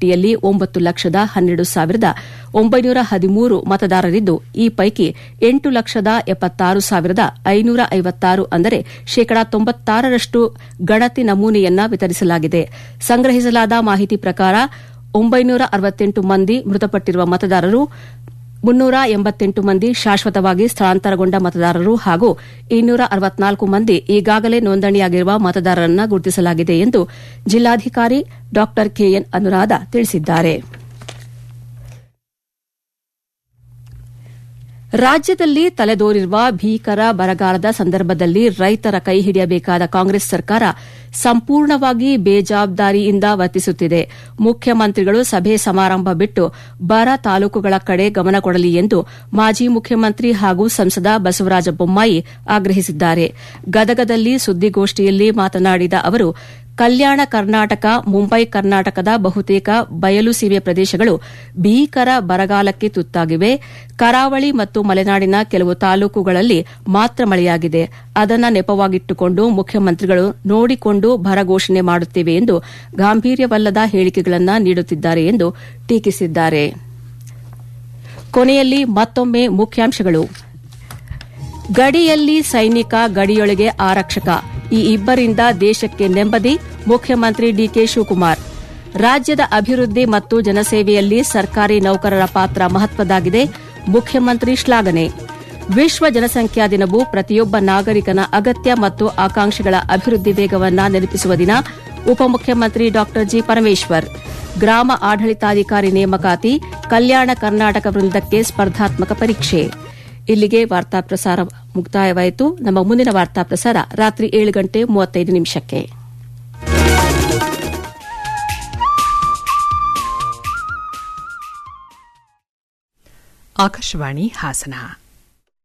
ಪಟ್ಟಿಯಲ್ಲಿ ಒಂಬತ್ತು ಲಕ್ಷದ ಹನ್ನೆರಡು ಸಾವಿರದ ಒಂಬೈನೂರ ಹದಿಮೂರು ಮತದಾರರಿದ್ದು ಈ ಪೈಕಿ ಎಂಟು ಲಕ್ಷದ ಎಪ್ಪತ್ತಾರು ಸಾವಿರದ ಐನೂರ ಐವತ್ತಾರು ಅಂದರೆ ಶೇಕಡಾ ತೊಂಬತ್ತಾರರಷ್ಟು ಗಣತಿ ನಮೂನೆಯನ್ನ ವಿತರಿಸಲಾಗಿದೆ ಸಂಗ್ರಹಿಸಲಾದ ಮಾಹಿತಿ ಪ್ರಕಾರ ಒಂಬೈನೂರ ಅರವತ್ತೆಂಟು ಮಂದಿ ಮೃತಪಟ್ಟಿರುವ ಮತದಾರರು ಮುನ್ನೂರ ಎಂಬತ್ತೆಂಟು ಮಂದಿ ಶಾಶ್ವತವಾಗಿ ಸ್ಥಳಾಂತರಗೊಂಡ ಮತದಾರರು ಹಾಗೂ ಇನ್ನೂರ ಅರವತ್ನಾಲ್ಕು ಮಂದಿ ಈಗಾಗಲೇ ನೋಂದಣಿಯಾಗಿರುವ ಮತದಾರರನ್ನ ಗುರುತಿಸಲಾಗಿದೆ ಎಂದು ಜಿಲ್ಲಾಧಿಕಾರಿ ಡಾ ಕೆಎನ್ ಅನುರಾಧ ತಿಳಿಸಿದ್ದಾರೆ ರಾಜ್ಯದಲ್ಲಿ ತಲೆದೋರಿರುವ ಭೀಕರ ಬರಗಾಲದ ಸಂದರ್ಭದಲ್ಲಿ ರೈತರ ಕೈ ಹಿಡಿಯಬೇಕಾದ ಕಾಂಗ್ರೆಸ್ ಸರ್ಕಾರ ಸಂಪೂರ್ಣವಾಗಿ ಬೇಜವಾಬ್ದಾರಿಯಿಂದ ವರ್ತಿಸುತ್ತಿದೆ ಮುಖ್ಯಮಂತ್ರಿಗಳು ಸಭೆ ಸಮಾರಂಭ ಬಿಟ್ಟು ಬರ ತಾಲೂಕುಗಳ ಕಡೆ ಗಮನ ಕೊಡಲಿ ಎಂದು ಮಾಜಿ ಮುಖ್ಯಮಂತ್ರಿ ಹಾಗೂ ಸಂಸದ ಬಸವರಾಜ ಬೊಮ್ಮಾಯಿ ಆಗ್ರಹಿಸಿದ್ದಾರೆ ಗದಗದಲ್ಲಿ ಸುದ್ದಿಗೋಷ್ಠಿಯಲ್ಲಿ ಮಾತನಾಡಿದ ಅವರು ಕಲ್ಯಾಣ ಕರ್ನಾಟಕ ಮುಂಬೈ ಕರ್ನಾಟಕದ ಬಹುತೇಕ ಬಯಲು ಸೀಮೆ ಪ್ರದೇಶಗಳು ಭೀಕರ ಬರಗಾಲಕ್ಕೆ ತುತ್ತಾಗಿವೆ ಕರಾವಳಿ ಮತ್ತು ಮಲೆನಾಡಿನ ಕೆಲವು ತಾಲೂಕುಗಳಲ್ಲಿ ಮಾತ್ರ ಮಳೆಯಾಗಿದೆ ಅದನ್ನು ನೆಪವಾಗಿಟ್ಟುಕೊಂಡು ಮುಖ್ಯಮಂತ್ರಿಗಳು ನೋಡಿಕೊಂಡು ಭರಘೋಷಣೆ ಮಾಡುತ್ತೇವೆ ಎಂದು ಗಾಂಭೀರ್ಯವಲ್ಲದ ಹೇಳಿಕೆಗಳನ್ನು ನೀಡುತ್ತಿದ್ದಾರೆ ಎಂದು ಟೀಕಿಸಿದ್ದಾರೆ ಕೊನೆಯಲ್ಲಿ ಮತ್ತೊಮ್ಮೆ ಮುಖ್ಯಾಂಶಗಳು ಗಡಿಯಲ್ಲಿ ಸೈನಿಕ ಗಡಿಯೊಳಗೆ ಆರಕ್ಷಕ ಈ ಇಬ್ಬರಿಂದ ದೇಶಕ್ಕೆ ನೆಮ್ಮದಿ ಮುಖ್ಯಮಂತ್ರಿ ಡಿಕೆ ಶಿವಕುಮಾರ್ ರಾಜ್ಯದ ಅಭಿವೃದ್ಧಿ ಮತ್ತು ಜನಸೇವೆಯಲ್ಲಿ ಸರ್ಕಾರಿ ನೌಕರರ ಪಾತ್ರ ಮಹತ್ವದಾಗಿದೆ ಮುಖ್ಯಮಂತ್ರಿ ಶ್ಲಾಘನೆ ವಿಶ್ವ ಜನಸಂಖ್ಯಾ ದಿನವು ಪ್ರತಿಯೊಬ್ಬ ನಾಗರಿಕನ ಅಗತ್ಯ ಮತ್ತು ಆಕಾಂಕ್ಷೆಗಳ ಅಭಿವೃದ್ಧಿ ವೇಗವನ್ನ ನೆನಪಿಸುವ ದಿನ ಉಪಮುಖ್ಯಮಂತ್ರಿ ಡಾ ಜಿ ಪರಮೇಶ್ವರ್ ಗ್ರಾಮ ಆಡಳಿತಾಧಿಕಾರಿ ನೇಮಕಾತಿ ಕಲ್ಯಾಣ ಕರ್ನಾಟಕ ವೃಂದಕ್ಕೆ ಸ್ಪರ್ಧಾತ್ಮಕ ಪರೀಕ್ಷೆ ಇಲ್ಲಿಗೆ ವಾರ್ತಾ ಪ್ರಸಾರ ಮುಕ್ತಾಯವಾಯಿತು ನಮ್ಮ ಮುಂದಿನ ವಾರ್ತಾ ಪ್ರಸಾರ ರಾತ್ರಿ ಏಳು ಗಂಟೆ ಮೂವತ್ತೈದು ನಿಮಿಷಕ್ಕೆ ಆಕಾಶವಾಣಿ ಹಾಸನ